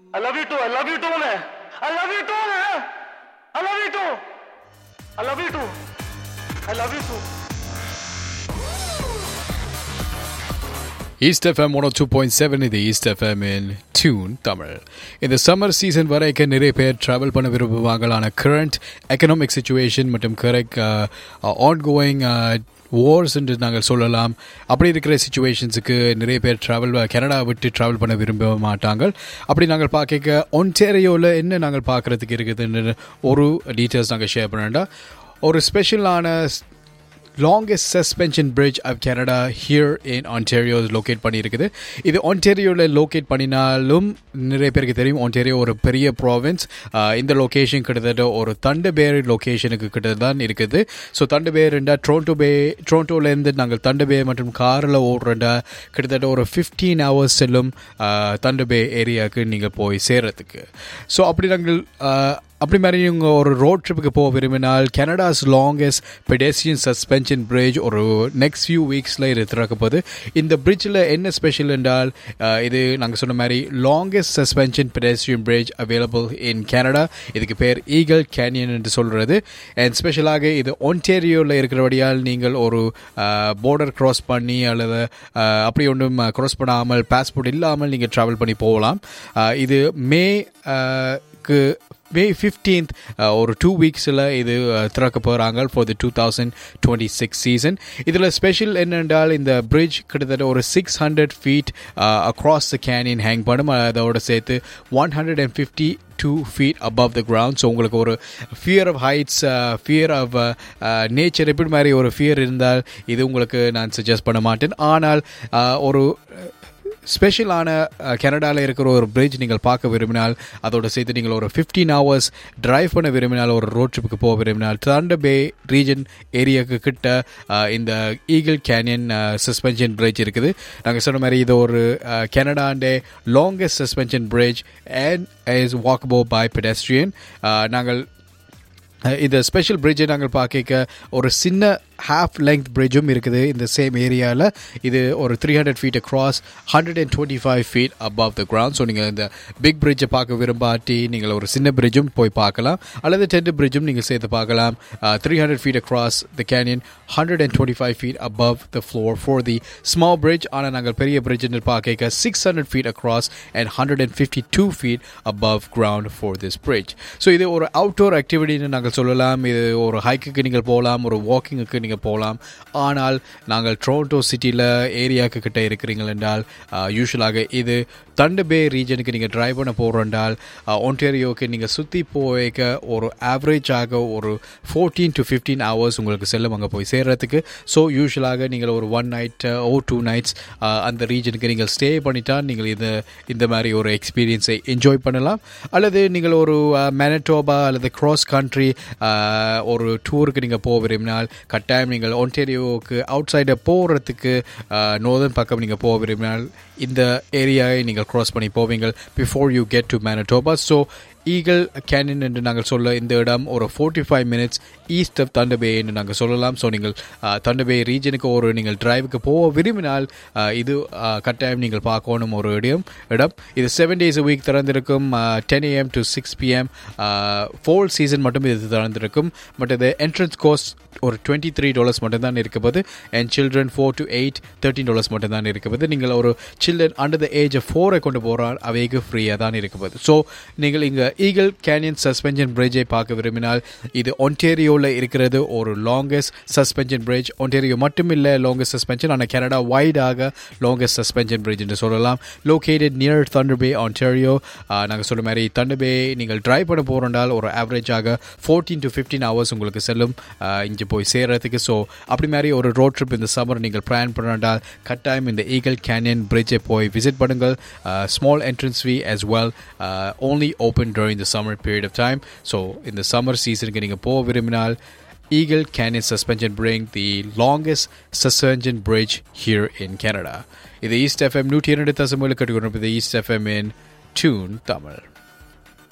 I love you too. I love you too, man. I love you too, man. I love you too. I love you too. I love you too. East F M one two point seven இது East F M in tune Tamil இந்த summer season வரைக்கும் நிறைய பேர் travel பண்ண விரும்புவாங்களான current economic situation மற்றும் correct ongoing wars என்று நாங்கள் சொல்லலாம் அப்படி இருக்கிற சுச்சுவேஷன்ஸுக்கு நிறைய பேர் ட்ராவல் கனடா விட்டு ட்ராவல் பண்ண விரும்ப மாட்டாங்க அப்படி நாங்கள் பார்க்க ஒன்டேரியோவில் என்ன நாங்கள் பார்க்குறதுக்கு இருக்குதுன்னு ஒரு டீட்டெயில்ஸ் நாங்கள் ஷேர் பண்ணா ஒரு ஸ்பெஷலான longest suspension bridge of Canada here in Ontario locate பண்ணியிருக்குது இது ஆன்டேரியோவில் லொக்கேட் பண்ணினாலும் நிறைய பேருக்கு தெரியும் ஆன்டேரியோ ஒரு பெரிய ப்ராவின்ஸ் இந்த லொக்கேஷன் கிட்டத்தட்ட ஒரு தண்டு பேர் லொக்கேஷனுக்கு கிட்ட தான் இருக்குது ஸோ தண்டு பேருண்டா ட்ரோண்டோ பே ட்ரோண்டோலேருந்து நாங்கள் தண்டு பே மற்றும் காரில் ஓடுறண்டா கிட்டத்தட்ட ஒரு ஃபிஃப்டீன் ஹவர்ஸ் செல்லும் தண்டு பே ஏரியாவுக்கு நீங்கள் போய் சேர்றதுக்கு ஸோ அப்படி நாங்கள் அப்படி மாதிரி நீங்கள் ஒரு ரோட் ட்ரிப்புக்கு போக விரும்பினால் Canada's longest pedestrian suspension bridge ஒரு நெக்ஸ்ட் ஃபியூ வீக்ஸில் இது திறக்க போகுது இந்த பிரிட்ஜில் என்ன ஸ்பெஷல் என்றால் இது நாங்கள் சொன்ன மாதிரி longest suspension pedestrian bridge available in Canada இதுக்கு பேர் ஈகல் கேனியன் என்று சொல்கிறது அண்ட் ஸ்பெஷலாக இது ஒன்டேரியோவில் இருக்கிறபடியால் நீங்கள் ஒரு பார்டர் க்ராஸ் பண்ணி அல்லது அப்படி ஒன்றும் க்ராஸ் பண்ணாமல் பாஸ்போர்ட் இல்லாமல் நீங்கள் ட்ராவல் பண்ணி போகலாம் இது மே க்கு மே ஃபிஃப்டீன்த் ஒரு டூ வீக்ஸில் இது திறக்க போகிறாங்க for the two thousand twenty six season இதில் ஸ்பெஷல் என்னென்றால் இந்த பிரிட்ஜ் கிட்டத்தட்ட ஒரு six hundred feet across the canyon hang பண்ணும் அதோட சேர்த்து one hundred and fifty two feet above the ground so உங்களுக்கு ஒரு fear of heights fear of nature எப்படி மாதிரி ஒரு ஃபியர் இருந்தால் இது உங்களுக்கு நான் சஜஸ்ட் பண்ண மாட்டேன் ஆனால் ஒரு ஸ்பெஷலான கனடாவில் இருக்கிற ஒரு பிரிட்ஜ் நீங்கள் பார்க்க விரும்பினால் அதோட சேர்த்து நீங்கள் ஒரு ஃபிஃப்டீன் ஹவர்ஸ் டிரைவ் பண்ண விரும்பினால் ஒரு ரோட் ட்ரிப்புக்கு போக விரும்பினால் தண்ட பே ரீஜன் ஏரியாவுக்கு கிட்ட இந்த ஈகிள் கேனியன் சஸ்பென்ஷன் பிரிட்ஜ் இருக்குது நாங்கள் சொன்ன மாதிரி இது ஒரு கனடாண்டே longest suspension bridge and is walkable by pedestrian நாங்கள் இந்த ஸ்பெஷல் பிரிட்ஜை நாங்கள் பார்க்க ஒரு சின்ன ஹாஃப் லெங்க் பிரிட்ஜும் இருக்குது இந்த சேம் ஏரியாவில் இது ஒரு three hundred feet across hundred and twenty five feet above the ground so நீங்கள் இந்த பிக் பிரிட்ஜை பார்க்க விரும்பாட்டி நீங்கள் ஒரு சின்ன பிரிட்ஜும் போய் பார்க்கலாம் அல்லது டென்ட் பிரிட்ஜும் நீங்கள் சேர்த்து பார்க்கலாம் three hundred feet across the canyon hundred and twenty five feet above the floor for the small bridge ஆனால் நாங்கள் பெரிய பிரிட்ஜ்னு பார்க்க six hundred feet across and hundred and fifty two feet above ground for this bridge so இது ஒரு outdoor ஆக்டிவிட்டின்னு நாங்கள் சொல்லலாம் இது ஒரு ஹைக்குக்கு நீங்கள் போகலாம் ஒரு வாக்கிங்குக்கு நீங்கள் போகலாம் ஆனால் நாங்கள் ட்ரோண்டோ சிட்டியில் ஏரியாவுக்கு கிட்ட இருக்கிறீங்கள் என்றால் யூஸ்வலாக இது தண்டு பே ரீஜனுக்கு நீங்கள் ட்ரைவ் பண்ண போகிறோண்டால் ஒன்டேரியோக்கு நீங்கள் சுற்றி போய்க்க ஒரு ஆவரேஜாக ஒரு ஃபோர்டீன் டு ஃபிஃப்டீன் ஹவர்ஸ் உங்களுக்கு செல்லும் அங்கே போய் சேர்றதுக்கு ஸோ யூஸ்வலாக நீங்கள் ஒரு one night or two nights அந்த ரீஜனுக்கு நீங்கள் ஸ்டே பண்ணிட்டா நீங்கள் இது இந்த மாதிரி ஒரு எக்ஸ்பீரியன்ஸை என்ஜாய் பண்ணலாம் அல்லது நீங்கள் ஒரு மேனட்டோபா அல்லது க்ராஸ் கண்ட்ரி ஒரு டூருக்கு நீங்கள் போக விரும்பினால் கட்டாயம் நீங்கள் ஒன்டேரியோவுக்கு அவுட் சைடை போகிறதுக்கு நோர்தன் பக்கம் நீங்கள் போக விரும்பினால் இந்த ஏரியாவை நீங்கள் க்ராஸ் பண்ணி போவீங்க before you get to Manitoba so Eagle Canyon என்று நாங்கள் சொல்ல இந்த இடம் ஒரு forty five minutes east of Thunder Bay என்று நாங்கள் சொல்லலாம் ஸோ நீங்கள் தண்டபே ரீஜனுக்கு ஒரு நீங்கள் டிரைவுக்கு போக விரும்பினால் இது கட்டாயம் நீங்கள் பார்க்கணும் ஒரு இடம் இடம் இது செவன் டேஸ் வீக் திறந்திருக்கும் ten A M to six P M fall season மட்டும் இது திறந்திருக்கும் பட் இது என்ட்ரன்ஸ் கோஸ்ட் ஒரு டுவெண்ட்டி த்ரீ டாலர்ஸ் மட்டும்தான் இருக்கப்போது and children four to eight thirteen dollars மட்டும்தான் இருக்கப்போது நீங்கள் ஒரு சில்ட்ரன் அண்டர் த ஏஜ் ஃபோரை கொண்டு போகிறால் அவைக்கு ஃப்ரீயாக தான் இருக்கப்போது ஸோ நீங்கள் இங்கே ஈகிள் கேனியன் சஸ்பென்ஷன் பிரிட்ஜை பார்க்க விரும்பினால் இது ஒன்டேரியோவில் இருக்கிறது ஒரு லாங்கஸ்ட் சஸ்பென்ஷன் பிரிட்ஜ் ஒன்டேரியோ மட்டும் இல்லை லாங்கஸ்ட் சஸ்பென்ஷன் ஆனால் கனடா வைடாக லாங்கஸ்ட் சஸ்பென்ஷன் பிரிட்ஜ் என்று சொல்லலாம் located near Thunder Bay Ontario நாங்கள் சொல்ல மாதிரி தண்டர் பே நீங்கள் ட்ரைவ் பண்ண போகிறோண்டால் ஒரு ஆவரேஜாக ஃபோர்டீன் டு ஃபிஃப்டீன் ஹவர்ஸ் உங்களுக்கு செல்லும் இங்கே போய் சேர்றதுக்கு ஸோ அப்படி மாதிரி ஒரு ரோட் ட்ரிப் இந்த சம்மர் நீங்கள் பிளான் பண்ணால் கட்டாயம் இந்த ஈகல் கேனியன் பிரிட்ஜை போய் விசிட் பண்ணுங்கள் small entrance fee as well uh, only open during the summer period of time so in the summer season getting a போக விரும்பினால் Eagle Canyon Suspension Bring the longest suspension bridge here in Canada. இது East F M நூற்றி இரண்டு தசமேழு கட்டுக்கொண்டு East F M in tune Tamil